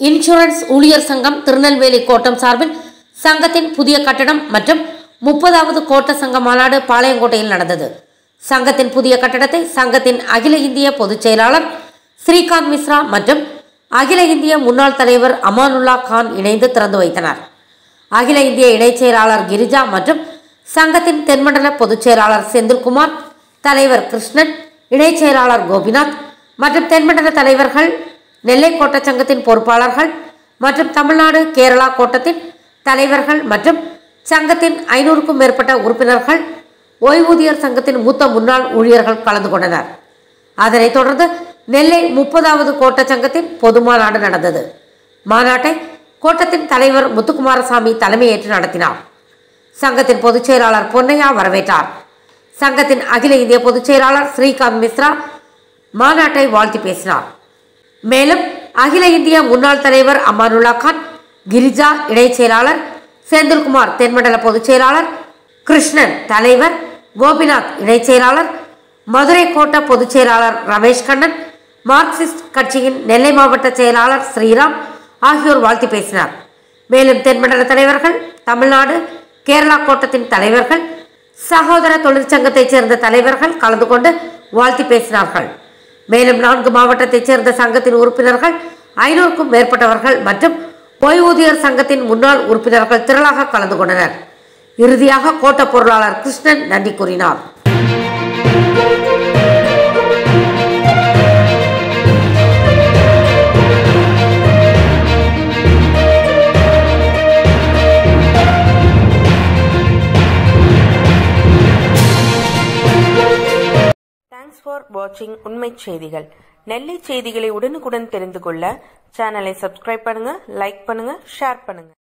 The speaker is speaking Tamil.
இன்சூரன்ஸ் ஊழியர் சங்கம் திருநெல்வேலி கோட்டம் சார்பில் சங்கத்தின் புதிய கட்டடம் மற்றும் முப்பதாவது கோட்ட சங்க மாநாடு பாளையங்கோட்டையில் நடந்தது சங்கத்தின் புதிய கட்டடத்தை சங்கத்தின் அகில இந்திய பொதுச் செயலாளர் ஸ்ரீகாந்த் மிஸ்ரா மற்றும் அகில இந்திய முன்னாள் தலைவர் அமானுல்லா கான் இணைந்து திறந்து வைத்தனர் அகில இந்திய இணைச் செயலாளர் கிரிஜா மற்றும் சங்கத்தின் தென்மண்டல பொதுச் செயலாளர் செந்தில்குமார் தலைவர் கிருஷ்ணன் இணைச் செயலாளர் கோபிநாத் மற்றும் தென்மண்டல தலைவர்கள் நெல்லை கோட்ட சங்கத்தின் பொறுப்பாளர்கள் மற்றும் தமிழ்நாடு கேரளா கோட்டத்தின் தலைவர்கள் மற்றும் சங்கத்தின் ஐநூறுக்கும் மேற்பட்ட உறுப்பினர்கள் ஓய்வூதியர் சங்கத்தின் மூத்த முன்னாள் ஊழியர்கள் கலந்து கொண்டனர் அதனைத் தொடர்ந்து நெல்லை முப்பதாவது கோட்ட சங்கத்தின் பொது மாநாடு நடந்தது மாநாட்டை கோட்டத்தின் தலைவர் முத்துக்குமாரசாமி தலைமையேற்று நடத்தினார் சங்கத்தின் பொதுச் செயலாளர் பொன்னையா வரவேற்றார் சங்கத்தின் அகில இந்திய பொதுச் செயலாளர் ஸ்ரீகாந்த் மிஸ்ரா மாநாட்டை வாழ்த்தி பேசினார் மேலும் அகில இந்திய முன்னாள் தலைவர் அமானுல்லா கான் கிரிஜா இணைச் செயலாளர் செந்தில்குமார் தென்மண்டல பொதுச் செயலாளர் கிருஷ்ணன் தலைவர் கோபிநாத் இணைச் செயலாளர் மதுரை கோட்ட பொதுச் செயலாளர் ரமேஷ் கண்ணன் மார்க்சிஸ்ட் கட்சியின் நெல்லை மாவட்ட செயலாளர் ஸ்ரீராம் ஆகியோர் வாழ்த்தி பேசினார் மேலும் தென்மண்டல தலைவர்கள் தமிழ்நாடு கேரளா கோட்டத்தின் தலைவர்கள் சகோதர தொழிற்சங்கத்தைச் சேர்ந்த தலைவர்கள் கலந்து கொண்டு வாழ்த்தி பேசினார்கள் மேலும் நான்கு மாவட்டத்தைச் சேர்ந்த சங்கத்தின் உறுப்பினர்கள் ஐநூறுக்கும் மேற்பட்டவர்கள் மற்றும் ஓய்வூதியர் சங்கத்தின் முன்னாள் உறுப்பினர்கள் திரளாக கலந்து கொண்டனர் இறுதியாக கோட்ட பொருளாளர் கிருஷ்ணன் நன்றி கூறினார் தேங்க்ஸ் ஃபார் வாட்சிங் உண்மைச் செய்திகள் நெல்லை செய்திகளை உடனுக்குடன் தெரிந்து கொள்ள சேனலை சப்ஸ்கிரைப் பண்ணுங்க லைக் பண்ணுங்க ஷேர் பண்ணுங்க